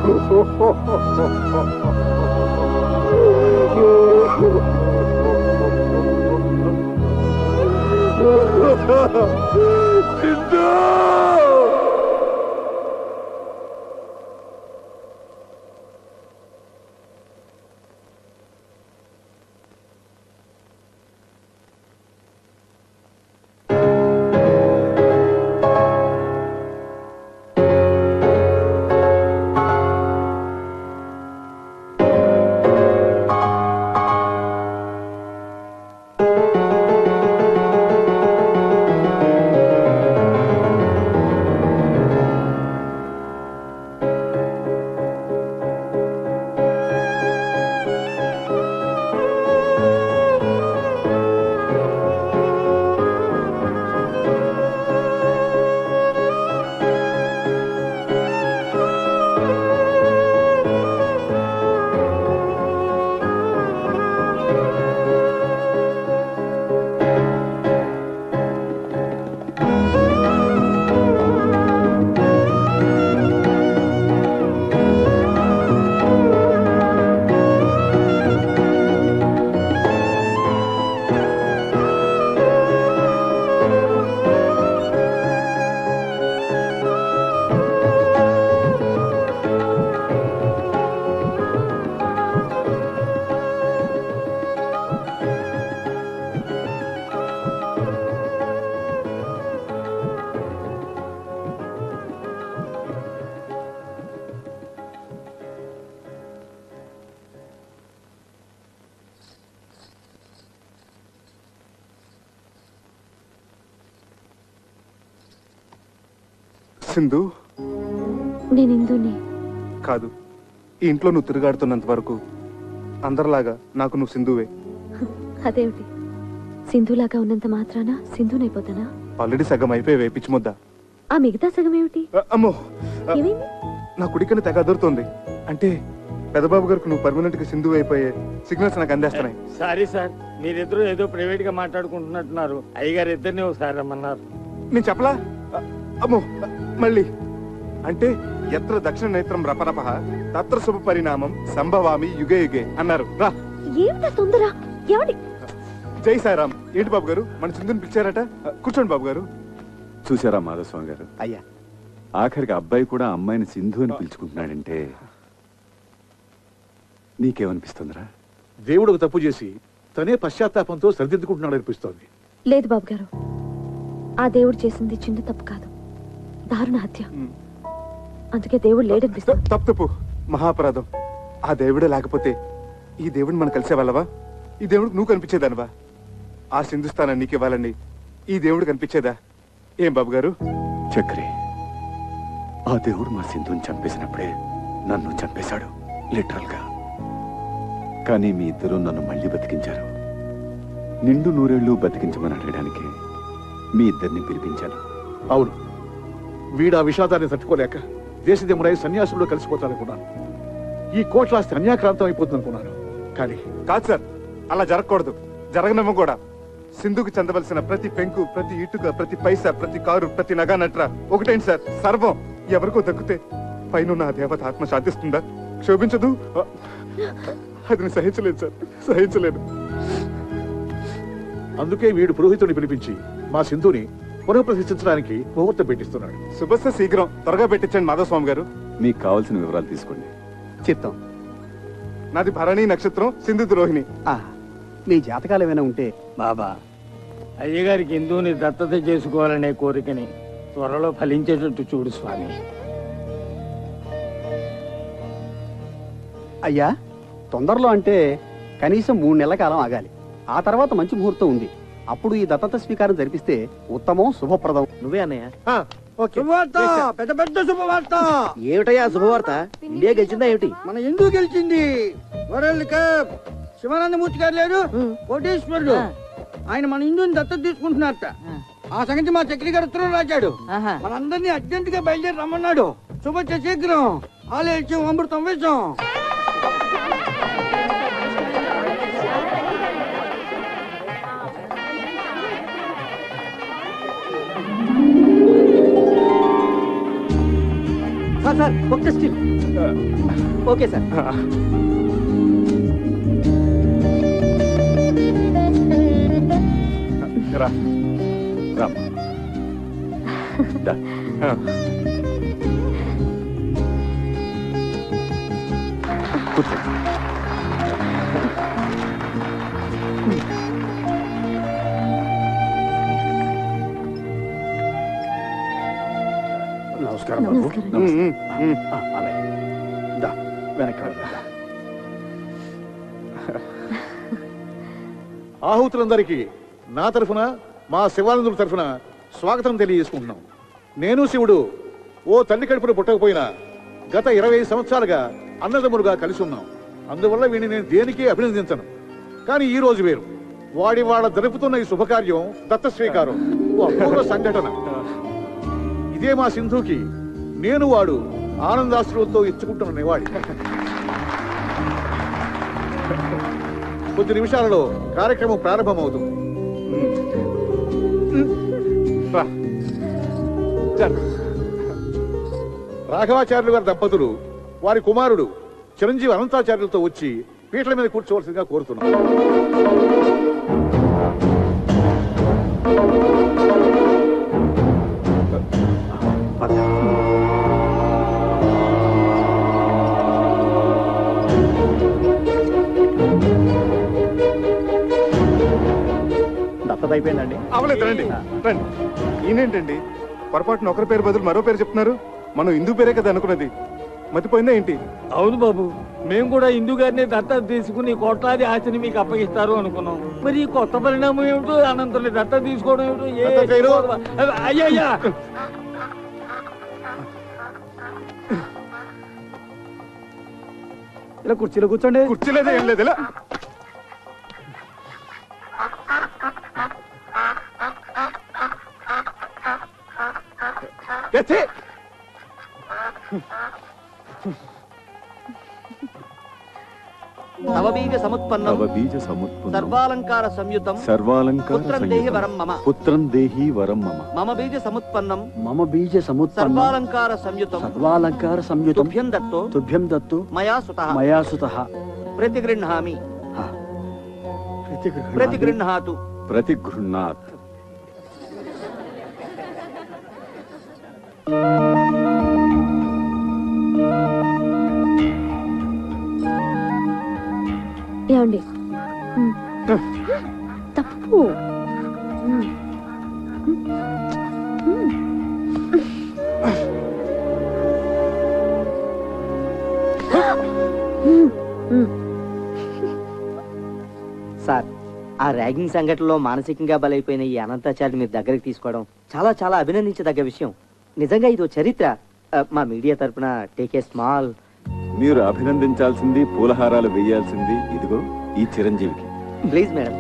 సింధు నేను ఇందుని కాదు ఈ ఇంట్లో నువ్వు తిరుగాడుతున్నంత వరకు అందరిలాగా నాకు నువ్వు సింధువే అదేమిటి సింధులాగా ఉన్నంత మాత్రాన సింధునైపోతానా ఆల్రెడీ సగం అయిపోయి పిచ్చి ముద్ద ఆ మిగతా సగం ఏమిటి అ, అమ్మో అ, ఏమైంది నా కుడికని తెగ అదురుతోంది అంటే పెదబాబు గారికి నువ్వు పర్మనెంట్ గా సింధు అయిపోయే సిగ్నల్స్ నాకు అందేస్తున్నాయి సారీ సార్ మీరిద్దరూ ఏదో ప్రైవేట్ గా మాట్లాడుకుంటున్నట్టున్నారు అయ్యగారు ఇద్దరిని ఒకసారి రమ్మన్నారు నేను చెప్పలా అ, అమ్మో అ, మళ్ళీ అంటే ఎత్ర దక్షిణ నేత్రం రపరప తత్ర శుభ పరిణామం సంభవామి యుగే యుగే అన్నారు రా ఏమిటా తొందర ఏమండి జై సాయిరామ్ ఏంటి బాబు గారు మన సింధుని పిలిచారట అ, కూర్చోండి బాబు గారు చూసారా మాధవస్వామి గారు అయ్యా ఆఖరికి అబ్బాయి కూడా అమ్మాయిని సింధు అని పిలుచుకుంటున్నాడంటే నీకేమనిపిస్తుందిరా దేవుడు ఒక తప్పు చేసి తనే పశ్చాత్తాపంతో సరిదిద్దుకుంటున్నాడు అనిపిస్తోంది లేదు బాబు గారు ఆ దేవుడు చేసింది చిన్న తప్పు కాదు దారుణ హత్య మ్. అందుకే దేవుడు లేడనిపిస్తుంది త- తప్పు తప్పు మహాపరాధం ఆ దేవుడే లేకపోతే ఈ దేవుడిని మనం కలిసే వాళ్ళవా ఈ దేవుడికి నువ్వు కనిపించేదానివా ఆ సింధుస్థానం నీకు ఇవ్వాలని ఈ దేవుడు కనిపించేదా ఏం బాబు గారు చక్రి ఆ దేవుడు మా సింధుని చంపేసినప్పుడే నన్ను చంపేశాడు లిటరల్ గా కానీ మీ ఇద్దరు నన్ను మళ్ళీ బతికించారు నిండు నూరేళ్లు బతికించమని అడగడానికి మీ ఇద్దరిని పిలిపించాను అవును వీడు ఆ విషాదాన్ని తట్టుకోలేక దేశదేముడై సన్యాసుల్లో కలిసిపోతాడనుకున్నాను ఈ కోట్లాస్తి అన్యాక్రాంతం అయిపోతుంది అనుకున్నాను కానీ కాదు సార్ అలా జరగకూడదు జరగనమ్మ కూడా సింధుకు చెందవలసిన ప్రతి పెంకు ప్రతి ఇటుక ప్రతి పైసా ప్రతి కారు ప్రతి నగా నట్ర ఒకటేంటి సార్ సర్వం ఎవరికో దక్కితే పైన నా దేవత ఆత్మ శాంతిస్తుందా క్షోభించదు అది నేను సహించలేదు సార్ సహించలేదు అందుకే వీడు పురోహితుడిని పిలిపించి మా సింధుని పునఃప్రతిష్ఠించడానికి ముహూర్తం పెట్టిస్తున్నాడు శుభస్య శీఘ్రం త్వరగా పెట్టించండి మాధవస్వామి గారు మీకు కావాల్సిన వివరాలు తీసుకోండి చిత్తం నాది భరణి నక్షత్రం సింధు ద్రోహిణి ఆ, మీ జాతకాలు ఏమైనా ఉంటే బాబా అయ్యగారికి హిందువుని దత్తత చేసుకోవాలనే కోరికని త్వరలో ఫలించేటట్టు చూడు స్వామి అయ్యా తొందరలో అంటే కనీసం మూడు నెలల కాలం ఆగాలి ఆ తర్వాత మంచి ముహూర్తం ఉంది అప్పుడు ఈ దత్తత స్వీకారం జరిపిస్తే ఉత్తమం శుభప్రదం నువ్వే అన్నయ్య శుభవార్త పెద్ద పెద్ద శుభవార్త ఏమిటయ్యా శుభవార్త ఇండియా గెలిచిందా ఏమిటి మన ఎందుకు గెలిచింది వరల్డ్ కప్ శివానందమూర్తి గారు లేరు కోటేశ్వరుడు ఆయన మన హిందువుని దత్తత తీసుకుంటున్నారట ఆ సంగతి మా చక్రి గారు ఉత్తరం రాశాడు మనందరినీ అర్జెంట్ గా బయలుదేరి రమ్మన్నాడు శుభచ్చ శీఘ్రం ఆలయం అమృతం వేషం సార్ ఒక్క స్టిల్ ఓకే సార్ రా రామ్ దా. ఆ. కూర్చో నమస్కారం బాబు నమస్కారం ఉమ్, ఉమ్, ఉమ్. ఆ, అలాగే దా వెనక్కి వెళ్దాం. ఆహుతులందరికీ నా తరఫున మా శివానందుల తరఫున స్వాగతం తెలియజేసుకుంటున్నాం నేను శివుడు ఓ తల్లి కడుపున పుట్టకపోయినా గత ఇరవై సంవత్సరాలుగా అన్నదమ్ములుగా కలిసి ఉన్నాం అందువల్ల వీడిని నేను దేనికి అభినందించను కానీ ఈ రోజు వేరు వాడి వాళ్ళ జరుపుతున్న ఈ శుభకార్యం దత్త స్వీకారం ఓ అపూర్వ సంఘటన ఇదే మా సింధుకి నేను వాడు ఆనందాశ్రులతో ఇచ్చుకుంటున్న నివాడి కొద్ది నిమిషాలలో కార్యక్రమం ప్రారంభమవుతుంది రా జరు. రాఘవాచార్యులు గారి దంపతులు వారి కుమారుడు చిరంజీవి అనంతాచార్యులతో వచ్చి పీటల మీద కూర్చోవలసిందిగా కోరుతున్నాం పద. దత్తత అయిపోయిందండి అవలేదు రండి రండి ఈయనేంటండి పొరపాటున ఒకరి పేరు బదులు మరో పేరు చెప్తున్నారు మనం హిందూ పేరే కదా అనుకున్నది మతిపోయిందా ఏంటి అవును బాబు మేము కూడా హిందూ గారిని దత్తత తీసుకుని కోట్లాది ఆస్తిని మీకు అప్పగిస్తారు అనుకున్నాం మరి ఈ కొత్త పరిణామం ఏమిటో అనంతరం దత్తత తీసుకోవడం ఏమిటో ఏ- దత్తత చేయరు. అయ్యా అయ్యా ఇలా కుర్చీలో కూర్చోండి కుర్చీలేదే ఏం లేదు ఇలా ఏ, ఛీ! నవబీజ సముత్పన్నం తవ బీజ సముత్పన్నం సర్వాలంకార సంయుతం సర్వాలంకార పుత్రం దేహి సంయుతం. వరం మమ పుత్రం దేహి వరం మమ మమ బీజ సముత్పన్నం మమ బీజ సముత్పన్నం సర్వాలంకార సంయుతం సర్వాలంకార సంయుతం తుభ్యం దత్తో తుభ్యం దత్తు మయా సుత మయా సుత ప్రతిగృహామి ప్రతిగృహాతు ప్రతిగృహ్ణాత్ ఏమండి ఉమ్. తప్పు ఉమ్. ఉమ్. ఉమ్. ఉమ్. సార్ ఆ ర్యాగింగ్ సంఘటనలో మానసికంగా బలైపోయిన ఈ అనంతాచార్య మీరు దగ్గరికి తీసుకోవడం చాలా చాలా అభినందించదగ్గ విషయం నిజంగా ఇది ఓ చరిత్ర ఆ, మా మీడియా తరపున టేక్ ఏ స్మాల్ మీరు అభినందించాల్సింది పూలహారాలు వేయాల్సింది ఇదిగో ఈ చిరంజీవికి ప్లీజ్ మేడం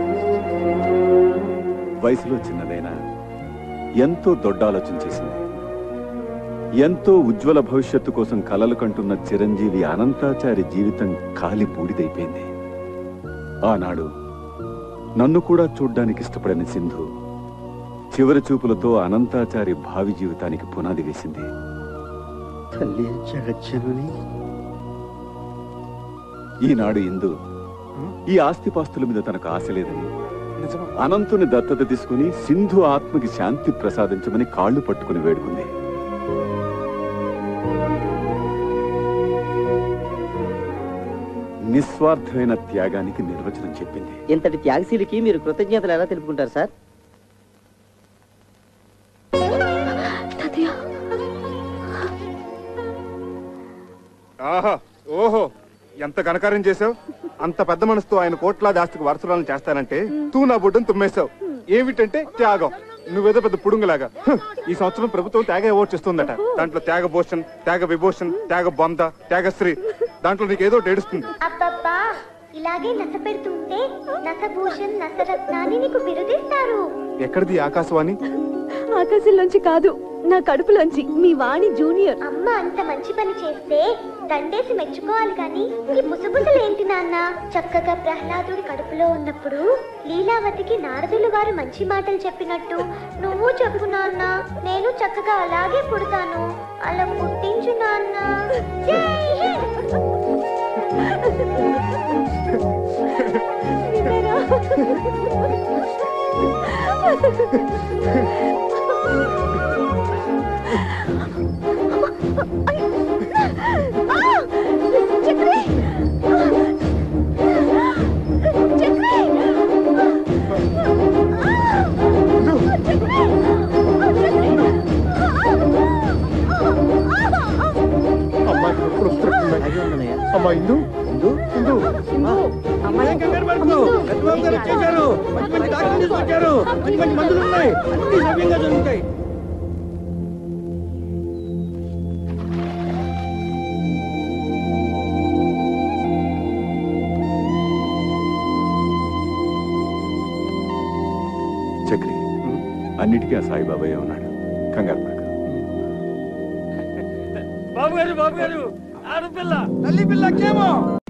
వయసులో చిన్నదైనా ఎంతో దొడ్డ ఆలోచన చేసింది ఎంతో ఉజ్వల భవిష్యత్తు కోసం కలలు కంటున్న చిరంజీవి అనంతాచారి జీవితం కాలి బూడిదైపోయింది ఆనాడు నన్ను కూడా చూడ్డానికి ఇష్టపడని సింధు చివరి చూపులతో అనంతాచారి భావి జీవితానికి పునాది వేసింది తల్లి జగజ్జనని ఈనాడు ఇందు ఈ ఆస్తిపాస్తుల మీద తనకు ఆశ లేదని నిజమా అనంతుని దత్తత తీసుకుని సింధు ఆత్మకి శాంతి ప్రసాదించమని కాళ్ళు పట్టుకుని వేడుకుంది నిస్వార్థమైన త్యాగానికి నిర్వచనం చెప్పింది ఇంతటి త్యాగశీలికి మీరు కృతజ్ఞతలు ఎలా తెలుపుకుంటారు సార్ తాతయ్య ఆహా ఓహో ఎంత ఘనకార్యం చేసావు అంత పెద్ద మనసుతో ఆయన కోట్లాది ఆస్తికి వారసురాలను చేస్తానంటే తూ నా బుడ్డను తుమ్మేశావు ఏమిటంటే త్యాగం నువ్వేదో పెద్ద పుడుంగులాగా హ్, ఈ సంవత్సరం ప్రభుత్వం త్యాగ అవార్డు చేస్తుందట దాంట్లో త్యాగ భూషణ్ త్యాగ విభూషణ్ త్యాగ బొంద త్యాగశ్రీ దాంట్లో నీకు ఏదో ఒకటి ఏడుస్తుంది అబ్బబ్బా ఇలాగే నస పెడుతుంటే నసభూషణ్ నసరత్నాన్ని నీకు బిరుదిస్తారు ఎక్కడిది ఈ ఆకాశవాణి ఆకాశంలోంచి కాదు నా కడుపులోంచి మీ వాణి జూనియర్ అమ్మ అంత మంచి పని చేస్తే దండేసి మెచ్చుకోవాలి కానీ ఈ ముసుగుసలేంటి నాన్న చక్కగా ప్రహ్లాదుడి కడుపులో ఉన్నప్పుడు లీలావతికి నారదులు గారు మంచి మాటలు చెప్పినట్టు నువ్వు చెప్పు నాన్న నేను చక్కగా అలాగే పుడతాను అలా పుట్టించు నాన్న జై హింద్. అమ్మాయి ఎప్పుడు వస్తున్నట్టున్నాయి. అమ్మా ఇందు ఇందు ఇందు ఏం కంగారు పడకు. పెద్దబాబు గారు వచ్చేసారు మంచి మంచి డాక్టర్లు తీసుకొచ్చారు మంచి మంచి మందులు ఉన్నాయి అన్ని సవ్యంగా జరుగుతాయి చక్రి అన్నిటికీ ఆ సాయిబాబాయే ఉన్నాడు కంగారు పడక బాబు గారు బాబు గారు ఆడపిల్ల తల్లి పిల్లకేమో